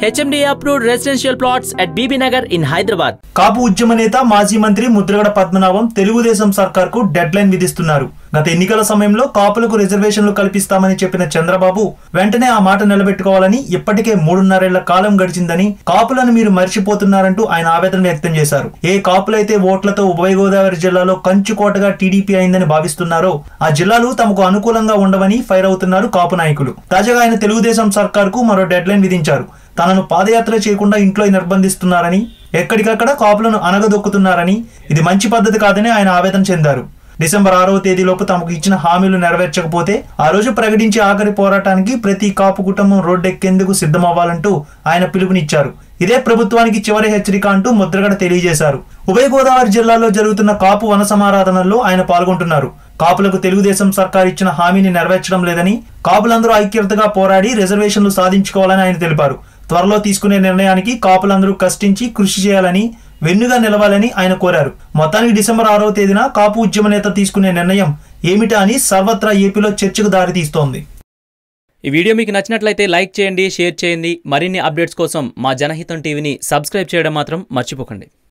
HMD approved residential plots at BB Nagar in Hyderabad. కాపు ఉద్యమ నేత మాజీ మంత్రి ముద్రగడ పద్మనాభం తెలుగుదేశం సర్కార్కు డెడ్ లైన్ విధిస్తున్నారు గత ఎన్నికల సమయంలో కాపులకు రిజర్వేషన్లు కల్పిస్తామని చెప్పిన చంద్రబాబు వెంటనే ఆ మాట నిలబెట్టుకోవాలని ఇప్పటికే మూడున్నరేళ్ల కాలం గడిచిందని కాపులను మీరు మర్చిపోతున్నారంటూ ఆయన ఆవేదన వ్యక్తం చేశారు ఏ కాపులైతే ఓట్లతో ఉభయ గోదావరి జిల్లాలో కంచుకోటగా టీడీపీ అయిందని భావిస్తున్నారో ఆ జిల్లాలు తమకు అనుకూలంగా ఉండవని ఫైర్ అవుతున్నారు కాపు నాయకులు తాజాగా ఆయన తెలుగుదేశం సర్కార్కు మరో డెడ్ లైన్ విధించారు తనను పాదయాత్ర చేయకుండా ఇంట్లో నిర్బంధిస్తున్నారని ఎక్కడికక్కడ కాపులను అనగదొక్కుతున్నారని ఇది మంచి పద్ధతి కాదని ఆయన ఆవేదన చెందారు డిసెంబర్ ఆరవ తేదీలోపు తమకు ఇచ్చిన హామీలు నెరవేర్చకపోతే ఆ రోజు ప్రకటించే ఆఖరి పోరాటానికి ప్రతి కాపు కుటుంబం రోడ్డెక్కేందుకు సిద్ధమవ్వాలంటూ ఆయన పిలుపునిచ్చారు ఇదే ప్రభుత్వానికి చివరి హెచ్చరిక అంటూ ముద్రగడ తెలియజేశారు ఉభయ గోదావరి జిల్లాలో జరుగుతున్న కాపు వన సమారాధనల్లో ఆయన పాల్గొంటున్నారు కాపులకు తెలుగుదేశం సర్కార్ ఇచ్చిన హామీని నెరవేర్చడం లేదని కాపులందరూ ఐక్యతగా పోరాడి రిజర్వేషన్లు సాధించుకోవాలని ఆయన తెలిపారు త్వరలో తీసుకునే నిర్ణయానికి కాపులందరూ కష్టించి కృషి చేయాలని వెన్నుగా నిలవాలని ఆయన కోరారు మొత్తానికి డిసెంబర్ ఆరవ తేదీన కాపు ఉద్యమ నేత తీసుకునే నిర్ణయం ఏమిటా అని సర్వత్రా ఏపీలో చర్చకు దారితీస్తోంది ఈ వీడియో మీకు నచ్చినట్లయితే లైక్ చేయండి షేర్ చేయండి మరిన్ని అప్డేట్స్ కోసం మా జనహితం టీవీని సబ్స్క్రైబ్ చేయడం మాత్రం మర్చిపోకండి